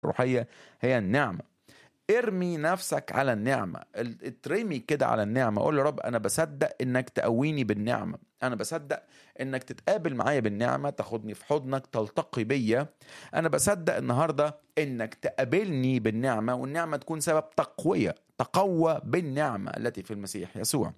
الروحية هي النعمة ارمي نفسك على النعمة ال- اترمي كده على النعمة قول يا رب أنا بصدق إنك تقويني بالنعمة أنا بصدق إنك تتقابل معايا بالنعمة تاخدني في حضنك تلتقي بيا أنا بصدق النهاردة إنك تقابلني بالنعمة والنعمة تكون سبب تقوية تقوى بالنعمة التي في المسيح يسوع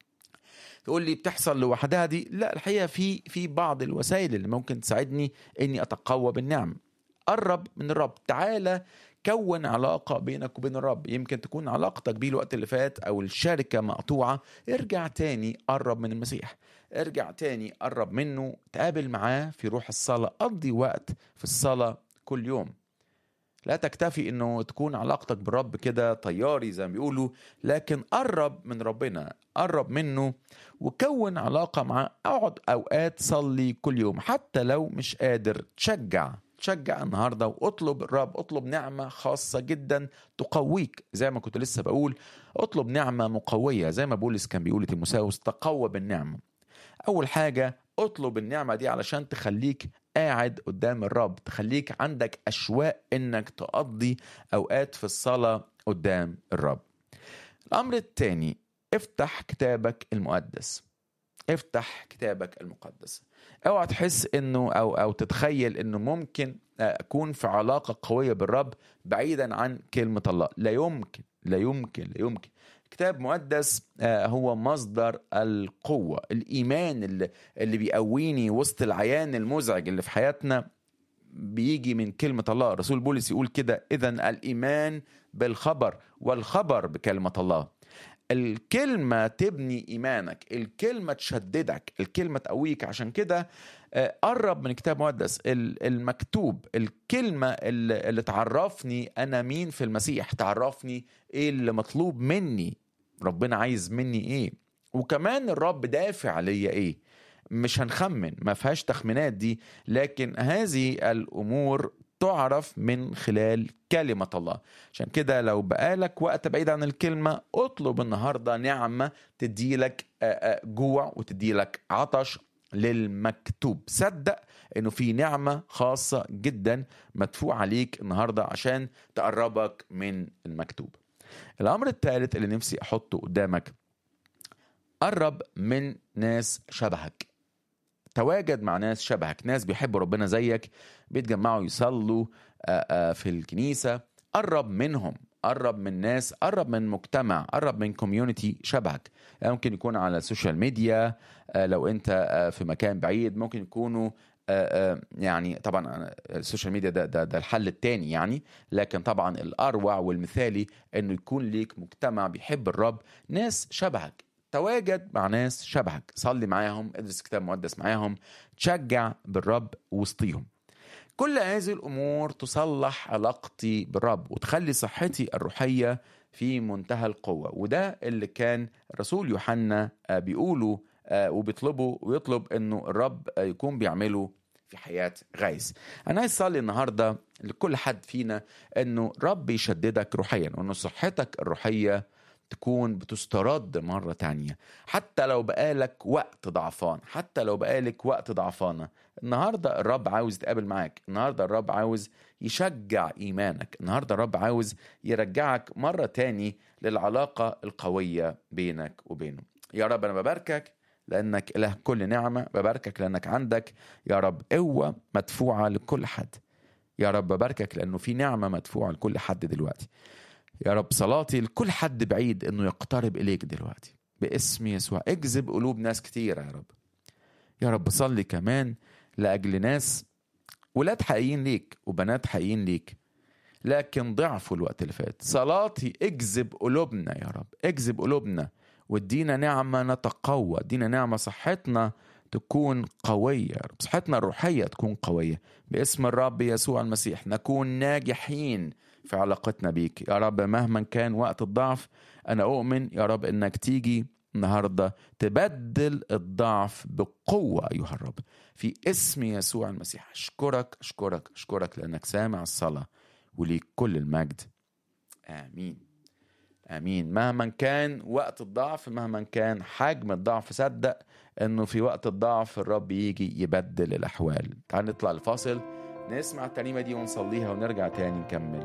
تقول لي بتحصل لوحدها دي لا الحقيقه في في بعض الوسائل اللي ممكن تساعدني اني اتقوى بالنعم قرب من الرب تعالى كون علاقة بينك وبين الرب يمكن تكون علاقتك بيه الوقت اللي فات أو الشركة مقطوعة ارجع تاني قرب من المسيح ارجع تاني قرب منه تقابل معاه في روح الصلاة قضي وقت في الصلاة كل يوم لا تكتفي انه تكون علاقتك بالرب كده طياري زي ما بيقولوا لكن قرب من ربنا قرب منه وكون علاقة معاه اقعد اوقات صلي كل يوم حتى لو مش قادر تشجع تشجع النهاردة واطلب الرب اطلب نعمة خاصة جدا تقويك زي ما كنت لسه بقول اطلب نعمة مقوية زي ما بولس كان بيقول لتيموساوس تقوى بالنعمة اول حاجة اطلب النعمة دي علشان تخليك قاعد قدام الرب تخليك عندك أشواق إنك تقضي أوقات في الصلاة قدام الرب الأمر الثاني افتح كتابك المقدس افتح كتابك المقدس اوعى تحس انه او او تتخيل انه ممكن اكون في علاقه قويه بالرب بعيدا عن كلمه الله لا يمكن لا يمكن لا يمكن كتاب مقدس هو مصدر القوة الإيمان اللي, اللي بيقويني وسط العيان المزعج اللي في حياتنا بيجي من كلمة الله الرسول بولس يقول كده إذا الإيمان بالخبر والخبر بكلمة الله الكلمة تبني إيمانك الكلمة تشددك الكلمة تقويك عشان كده قرب من كتاب مقدس المكتوب الكلمة اللي تعرفني أنا مين في المسيح تعرفني إيه اللي مطلوب مني ربنا عايز مني إيه وكمان الرب دافع ليا إيه مش هنخمن ما فيهاش تخمينات دي لكن هذه الأمور تعرف من خلال كلمة الله عشان كده لو بقالك وقت بعيد عن الكلمة اطلب النهاردة نعمة تديلك جوع وتديلك عطش للمكتوب صدق انه في نعمة خاصة جدا مدفوع عليك النهاردة عشان تقربك من المكتوب الامر الثالث اللي نفسي احطه قدامك قرب من ناس شبهك تواجد مع ناس شبهك ناس بيحبوا ربنا زيك بيتجمعوا يصلوا في الكنيسة قرب منهم قرب من ناس قرب من مجتمع قرب من كوميونتي شبهك ممكن يكون على السوشيال ميديا لو انت في مكان بعيد ممكن يكونوا يعني طبعا السوشيال ميديا ده, ده, ده الحل التاني يعني لكن طبعا الاروع والمثالي انه يكون ليك مجتمع بيحب الرب ناس شبهك تواجد مع ناس شبهك صلي معاهم ادرس كتاب مقدس معاهم تشجع بالرب وسطيهم كل هذه الامور تصلح علاقتي بالرب وتخلي صحتي الروحيه في منتهى القوه وده اللي كان الرسول يوحنا بيقوله وبيطلبه ويطلب انه الرب يكون بيعمله في حياة غايس أنا عايز أصلي النهاردة لكل حد فينا أنه رب يشددك روحيا وأنه صحتك الروحية تكون بتسترد مرة تانية حتى لو بقالك وقت ضعفان حتى لو بقالك وقت ضعفانة النهاردة الرب عاوز يتقابل معاك النهاردة الرب عاوز يشجع إيمانك النهاردة الرب عاوز يرجعك مرة تاني للعلاقة القوية بينك وبينه يا رب أنا بباركك لأنك إله كل نعمة بباركك لأنك عندك يا رب قوة مدفوعة لكل حد يا رب بباركك لأنه في نعمة مدفوعة لكل حد دلوقتي يا رب صلاتي لكل حد بعيد انه يقترب اليك دلوقتي باسم يسوع اجذب قلوب ناس كتيرة يا رب يا رب صلي كمان لاجل ناس ولاد حقيقيين ليك وبنات حقيقيين ليك لكن ضعفوا الوقت اللي فات صلاتي اجذب قلوبنا يا رب اجذب قلوبنا وادينا نعمة نتقوى ادينا نعمة صحتنا تكون قوية يا رب صحتنا الروحية تكون قوية باسم الرب يسوع المسيح نكون ناجحين في علاقتنا بيك يا رب مهما كان وقت الضعف أنا أؤمن يا رب إنك تيجي النهاردة تبدل الضعف بقوة أيها الرب في اسم يسوع المسيح أشكرك أشكرك أشكرك لأنك سامع الصلاة وليك كل المجد آمين امين مهما كان وقت الضعف مهما كان حجم الضعف صدق انه في وقت الضعف الرب يجي يبدل الاحوال تعال نطلع الفاصل نسمع الترنيمة دي ونصليها ونرجع تاني نكمل